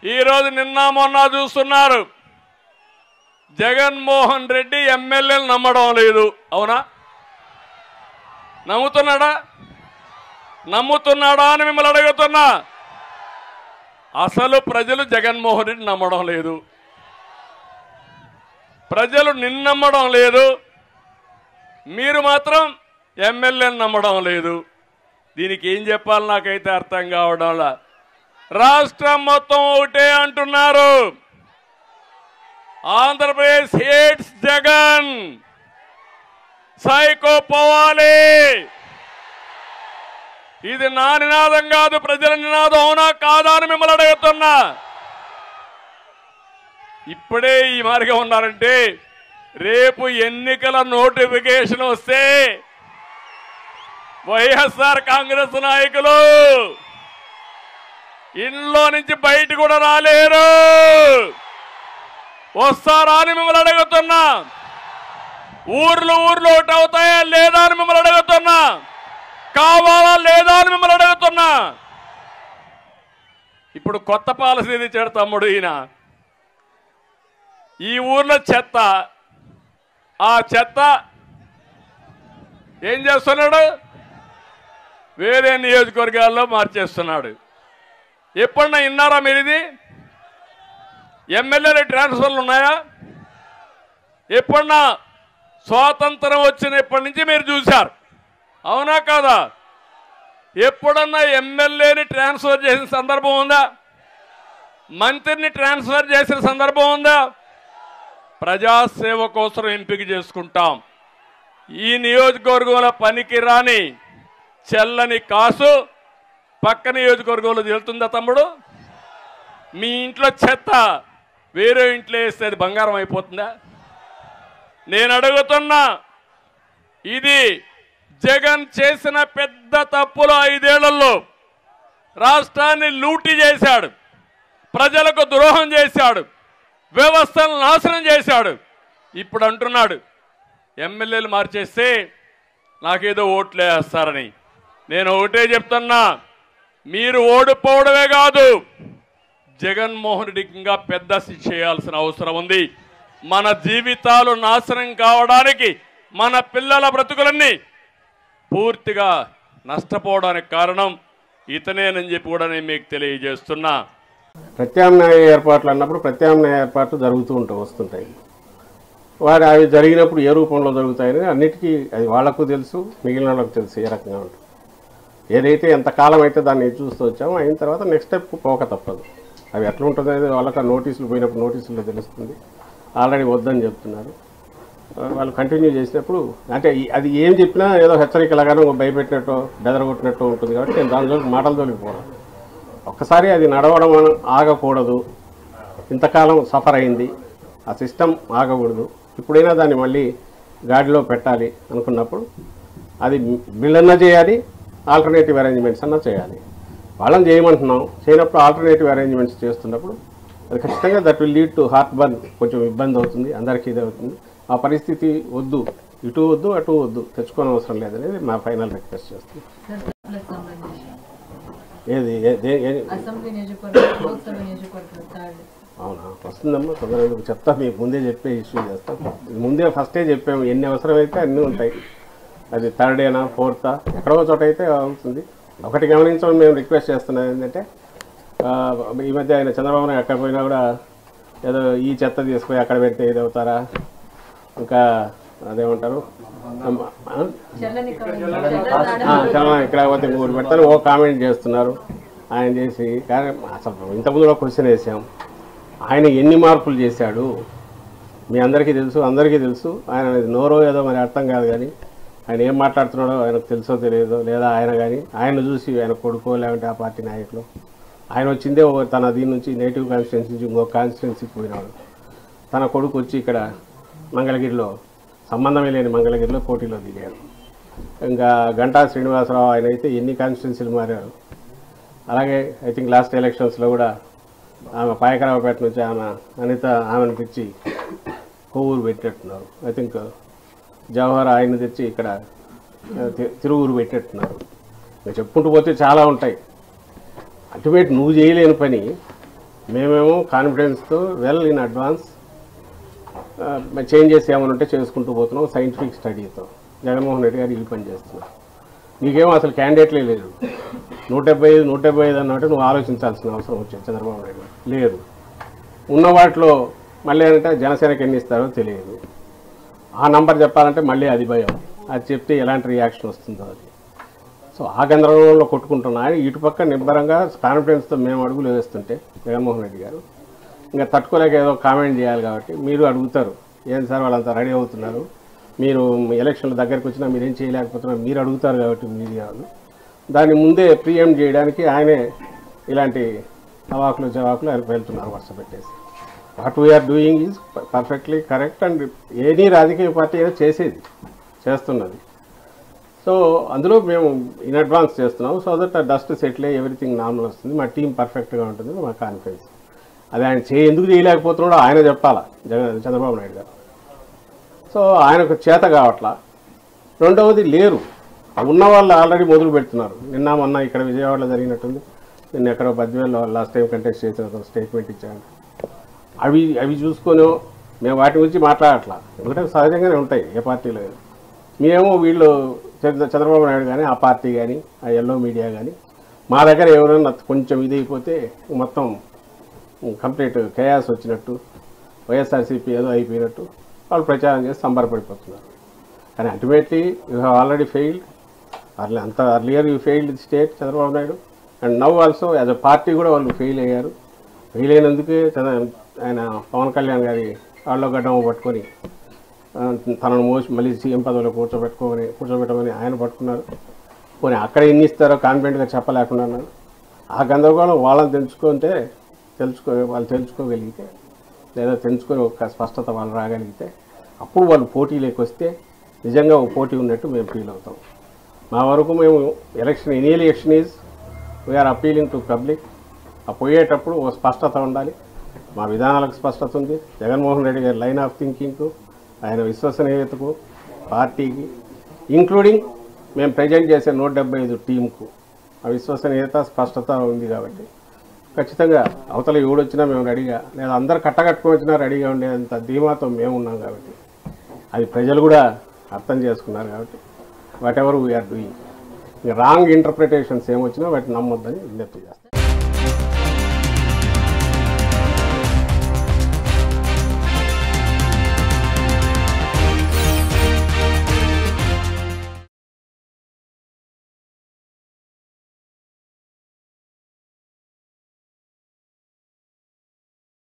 ఈరోజు నిన్న మొన్న చూస్తున్నారు జగన్మోహన్ రెడ్డి ఎమ్మెల్యేలు నమ్మడం లేదు అవునా నమ్ముతున్నాడా నమ్ముతున్నాడా అని మిమ్మల్ని అడుగుతున్నా అసలు ప్రజలు జగన్మోహన్ రెడ్డి నమ్మడం లేదు ప్రజలు నిన్నమ్మడం లేదు మీరు మాత్రం ఎమ్మెల్యేని నమ్మడం లేదు దీనికి ఏం చెప్పాలి నాకైతే అర్థం కావడంలా రాష్ట్రం మొత్తం ఒకటే అంటున్నారు ఆంధ్రప్రదేశ్ హేట్స్ జగన్ సైకో పోవాలి ఇది నా నినాదం కాదు ప్రజల నినాదం అవునా కాదా అని మిమ్మల్ని అడుగుతున్నా ఇప్పుడే ఈ మార్గం ఉన్నారంటే రేపు ఎన్నికల నోటిఫికేషన్ వస్తే వైఎస్ఆర్ కాంగ్రెస్ నాయకులు ఇంట్లో నుంచి బయట కూడా రాలేరు వస్తారా అని మిమ్మల్ని అడుగుతున్నా ఊర్లు ఊర్లు ఒకటి అవుతాయా లేదా అని మిమ్మల్ని అడుగుతున్నా కావాలా లేదా అని మిమ్మల్ని అడుగుతున్నా ఇప్పుడు కొత్త పాలసీ తెచ్చాడు తమ్ముడు ఈయన ఈ ఊర్లో చెత్త ఆ చెత్త ఏం చేస్తున్నాడు వేరే నియోజకవర్గాల్లో మార్చేస్తున్నాడు ఎప్పుడన్నా విన్నారా మీరు ఇది ఎమ్మెల్యేల ట్రాన్స్ఫర్లు ఉన్నాయా ఎప్పుడన్నా స్వాతంత్రం వచ్చినప్పటి నుంచి మీరు చూశారు అవునా కాదా ఎప్పుడన్నా ఎమ్మెల్యేని ట్రాన్స్ఫర్ చేసిన సందర్భం ఉందా మంత్రిని ట్రాన్స్ఫర్ చేసిన సందర్భం ఉందా ప్రజాసేవ కోసం ఎంపిక చేసుకుంటాం ఈ నియోజకవర్గంలో పనికి రాని చెల్లని కాసు పక్క నియోజకవర్గంలో వెళ్తుందా తమ్ముడు మీ ఇంట్లో చెత్త వేరే ఇంట్లో వేస్తే అది బంగారం అయిపోతుందా నేను అడుగుతున్నా ఇది జగన్ చేసిన పెద్ద తప్పులు ఐదేళ్లలో రాష్ట్రాన్ని లూటీ చేశాడు ప్రజలకు ద్రోహం చేశాడు వ్యవస్థను నాశనం చేశాడు ఇప్పుడు అంటున్నాడు ఎమ్మెల్యేలు మార్చేస్తే నాకేదో ఓట్లు వేస్తారని నేను ఒకటే చెప్తున్నా మీరు ఓడిపోవడమే కాదు జగన్మోహన్ రెడ్డికి ఇంకా పెద్ద శిక్ష చేయాల్సిన అవసరం ఉంది మన జీవితాలు నాశనం కావడానికి మన పిల్లల బ్రతుకులన్నీ పూర్తిగా నష్టపోవడానికి కారణం ఇతనేనని చెప్పి కూడా నేను మీకు తెలియజేస్తున్నా ప్రత్యామ్నాయ ఏర్పాట్లు అన్నప్పుడు ప్రత్యామ్నాయ ఏర్పాట్లు జరుగుతూ ఉంటాయి వస్తుంటాయి వాడు అవి జరిగినప్పుడు ఏ రూపంలో జరుగుతాయని అన్నిటికీ అది వాళ్లకు తెలుసు మిగిలిన వాళ్ళకు తెలుసు ఏ రకంగా ఉంటుంది ఏదైతే ఎంతకాలం అయితే దాన్ని చూస్తూ వచ్చామో అయిన తర్వాత నెక్స్ట్ స్టెప్ పోక తప్పదు అవి ఎట్లా ఉంటుంది అనేది వాళ్ళకి ఆ నోటీసులు పోయినప్పుడు నోటీసుల్లో తెలుస్తుంది ఆల్రెడీ వద్దని చెప్తున్నారు ఆ, వాళ్ళు కంటిన్యూ చేసినప్పుడు అంటే ఈ- అది ఏం చెప్పినా ఏదో హెచ్చరికలాగానో భయపెట్టినట్టు బెదరగొట్టినట్టు ఉంటుంది కాబట్టి నేను దాని జోలికి మాటల జోలికి పోను ఒక్కసారి అది నడవడం అన- ఆగకూడదు ఇంతకాలం సఫర్ అయింది ఆ సిస్టమ్ ఆగకూడదు ఇప్పుడైనా దాన్ని మళ్ళీ గాడిలో పెట్టాలి అనుకున్నప్పుడు అది బిల్ అన్నా చేయాలి ఆల్టర్నేటివ్ అరేంజ్మెంట్స్ అన్నా చేయాలి వాళ్ళని చేయమంటున్నాం చేయనప్పుడు ఆల్టర్నేటివ్ అరేంజ్మెంట్స్ చేస్తున్నప్పుడు అది ఖచ్చితంగా that will lead to heartburn కొంచెం ఇబ్బంది అవుతుంది అందరికీ ఇది అవుతుంది ఆ పరిస్థితి వద్దు ఇటు వద్దు అటు వద్దు తెచ్చుకోని అవసరం లేదనేది మా ఫైనల్ రిక్వెస్ట్ చేస్తుంది ప్లస్ సంబంధించి ఏది ఏ- దే- ఏ- అసెంబ్లీ నియోజకవర్గం లోక్సభ నియోజకవర్గం థర్డ్ అవునా వస్తుందమ్మా తొందరగా చెప్తా మీకు ముందే చెప్పే ఇష్యూ చేస్తాం ముందే ఫస్టే చెప్పాము ఎన్ని అవసరమైతే అన్నీ ఉంటాయి అది థర్డ్ ఏనా ఫోర్తా ఎక్కడో చోట అయితే అవుతుంది ఒకటి గమనించమని మేము రిక్వెస్ట్ చేస్తున్నాం ఏంటంటే ఆ, ఈ మధ్య ఆయన చంద్రబాబు నాయుడు ఎక్కడ పోయినా కూడా ఏదో ఈ చెత్త తీసుకుపోయి అక్కడ పెడితే ఇది అవుతారా ఇంకా అదేమంటారు ఆ? చెల్లని ఆ, తెలంగాణ ఇక్కడ పోతే మూడు పెడతాను ఓ కామెంట్ చేస్తున్నారు ఆయన చేసి కానీ అసలు ఇంతకుముందు కూడా క్వశ్చన్ వేసాం ఆయన ఎన్ని మార్పులు చేశాడు మీ అందరికీ తెలుసు అందరికీ తెలుసు ఆయన నోరో ఏదో మరి అర్థం కాదు కానీ ఆయన ఏం మాట్లాడుతున్నాడో ఆయనకు తెలుసో తెలియదో లేదా ఆయన కానీ ఆయన చూసి ఆయన కొడుకో లేదంటే ఆ పార్టీ నాయకులు ఆయన వచ్చిందే ఓ తన దీని నుంచి నేటివ్ కాన్స్టిట్యున్సీ నుంచి ఇంకో కాన్స్టిట్యున్సీకి పోయినాడు తన కొడుకు వచ్చి ఇక్కడ మంగళగిరిలో సంబంధమే లేని మంగళగిరిలో పోటీలో దిగాడు ఇంకా గంటా శ్రీనివాసరావు ఆయన అయితే ఎన్ని కాన్స్టిట్యున్సీలు మారారు అలాగే ఐ థింక్ లాస్ట్ ఎలక్షన్స్లో కూడా ఆమె పాయకరావుపేట నుంచి ఆమె అనిత ఆమెను తెచ్చి కొవ్వూరు పెట్టినట్టున్నారు ఐ థింక్ జవహర్ ఆయన తెచ్చి ఇక్కడ ఆ, తి- తిరువూరు పెట్టినట్టున్నారు ఇంకా చెప్పుకుంటూ పోతే చాలా ఉంటాయి అల్టిమేట్ నువ్వు చేయలేని పని మేమేమో కాన్ఫిడెన్స్తో వెల్ ఇన్ అడ్వాన్స్ చేంజెస్ ఏమైనా ఉంటే చేసుకుంటూ పోతున్నాం సైంటిఫిక్ స్టడీతో జగన్మోహన్ రెడ్డి గారు ఈ పని చేస్తున్నారు నీకేమో అసలు క్యాండిడేట్లే లేదు నూట డెబ్బై ఐదు నూట డెబ్బై ఐదు అన్నట్టు నువ్వు ఆలోచించాల్సిన అవసరం వచ్చింది చంద్రబాబు నాయుడు గారు. లేదు ఉన్న వాటిలో మళ్ళీ ఏంటంటే జనసేనకి ఎన్ని ఇస్తారో తెలియదు ఆ నంబర్ చెప్పాలంటే మళ్ళీ అది భయం అది చెప్తే ఎలాంటి రియాక్షన్ వస్తుందో అది సో ఆ గందరగోళంలో కొట్టుకుంటున్నా ఆయన ఇటుపక్క నిబ్బరంగా కాన్ఫిడెన్స్తో మేము అడుగులు వేస్తుంటే జగన్మోహన్ రెడ్డి గారు ఇంకా తట్టుకోలేక ఏదో కామెంట్ చేయాలి కాబట్టి మీరు అడుగుతారు ఏం సార్ వాళ్ళంతా రెడీ అవుతున్నారు మీరు ఎలక్షన్ల దగ్గరికి వచ్చినా మీరు ఏం చేయలేకపోతున్నారు మీరు అడుగుతారు కాబట్టి మీడియా వాళ్ళు దాన్ని ముందే ప్రియం చేయడానికి ఆయనే ఇలాంటి అవాకులు జవాకులు ఆయన వెళ్తున్నారు వరుస పెట్టేసి what we are doing is perfectly correct and any రాజకీయ పార్టీ ఏదో చేసేది చేస్తున్నది సో అందులో మేము ఇన్ అడ్వాన్స్ చేస్తున్నాం సో దట్ డస్ట్ సెటిల్ అయ్యి ఎవ్రీథింగ్ నార్మల్ వస్తుంది మా టీం పర్ఫెక్ట్గా ఉంటుంది మా కాన్ఫిడెన్స్ అది ఆయన చేయి ఎందుకు చేయలేకపోతున్నాడో ఆయన చెప్పాలా జగన్ చంద్రబాబు నాయుడు గారు సో ఆయనకు చేత కావట్లా రెండవది లేరు ఉన్న వాళ్ళు ఆల్రెడీ మొదలు పెడుతున్నారు నిన్న మొన్న ఇక్కడ విజయవాడలో జరిగినట్టుంది నిన్న ఎక్కడో బద్వేల్లో లాస్ట్ టైం కంటెస్ట్ చేసిన స్టేట్మెంట్ ఇచ్చాను అవి అవి చూసుకొని మేము వాటి గురించి మాట్లాడట్లా ఎందుకంటే సహజంగానే ఉంటాయి ఏ పార్టీలో అయినా. మేమేమో వీళ్ళు చంద్ర- చంద్రబాబు నాయుడు కానీ ఆ పార్టీ కానీ ఆ ఎల్లో మీడియా కానీ మా దగ్గర ఎవరైనా కొంచెం ఇది అయిపోతే మొత్తం కంప్లీట్ కేయాస్ వచ్చినట్టు వైఎస్ఆర్సీపీ ఏదో అయిపోయినట్టు వాళ్ళు ప్రచారం చేసి సంబరపడిపోతున్నారు కానీ ultimately you have already failed early అంత earlier you failed the state Chandrababu Naidu and now also as a party కూడా వాళ్ళు ఫెయిల్ అయ్యారు ఫెయిల్ అయినందుకే చంద్ర- ఆయన పవన్ కళ్యాణ్ గారి వాళ్ళ గడ్డం పట్టుకొని ఆ, తనను మోసి మళ్ళీ సీఎం పదవిలో కూర్చోబెట్టుకోమని కూర్చోబెట్టమని ఆయన పట్టుకున్నారు పోనీ అక్కడ ఎన్ని ఇస్తారో కాన్ఫిడెంట్గా చెప్పలేకుండా ఉన్నారు ఆ గందరగోళం వాళ్ళని తెలుసుకుంటే తెలుసుకో వాళ్ళు తెలుసుకోగలిగితే లేదా తెలుసుకొని ఒక స్పష్టత వాళ్ళు రాగలిగితే అప్పుడు వాళ్ళు పోటీలోకి వస్తే నిజంగా ఒక పోటీ ఉన్నట్టు మేము ఫీల్ అవుతాం మా వరకు మేము election any election is we are appealing to public ఆ పోయేటప్పుడు ఒక స్పష్టత ఉండాలి మా విధానాలకు స్పష్టత ఉంది జగన్మోహన్ రెడ్డి గారి లైన్ ఆఫ్ థింకింగ్కు ఆయన విశ్వసనీయతకు పార్టీకి ఇంక్లూడింగ్ మేము ప్రజెంట్ చేసే నూట డెబ్బై ఐదు టీంకు ఆ విశ్వసనీయత స్పష్టత ఉంది కాబట్టి ఖచ్చితంగా అవతల ఎవడొచ్చినా మేము రెడీగా లేదా అందరు కట్టకట్టుకొని వచ్చినా రెడీగా ఉండేంత ధీమాతో మేము ఉన్నాం కాబట్టి అది ప్రజలు కూడా అర్థం చేసుకున్నారు కాబట్టి whatever we are doing wrong interpretations ఏమొచ్చినా వాటిని నమ్మొద్దని విజ్ఞప్తి చేస్తాం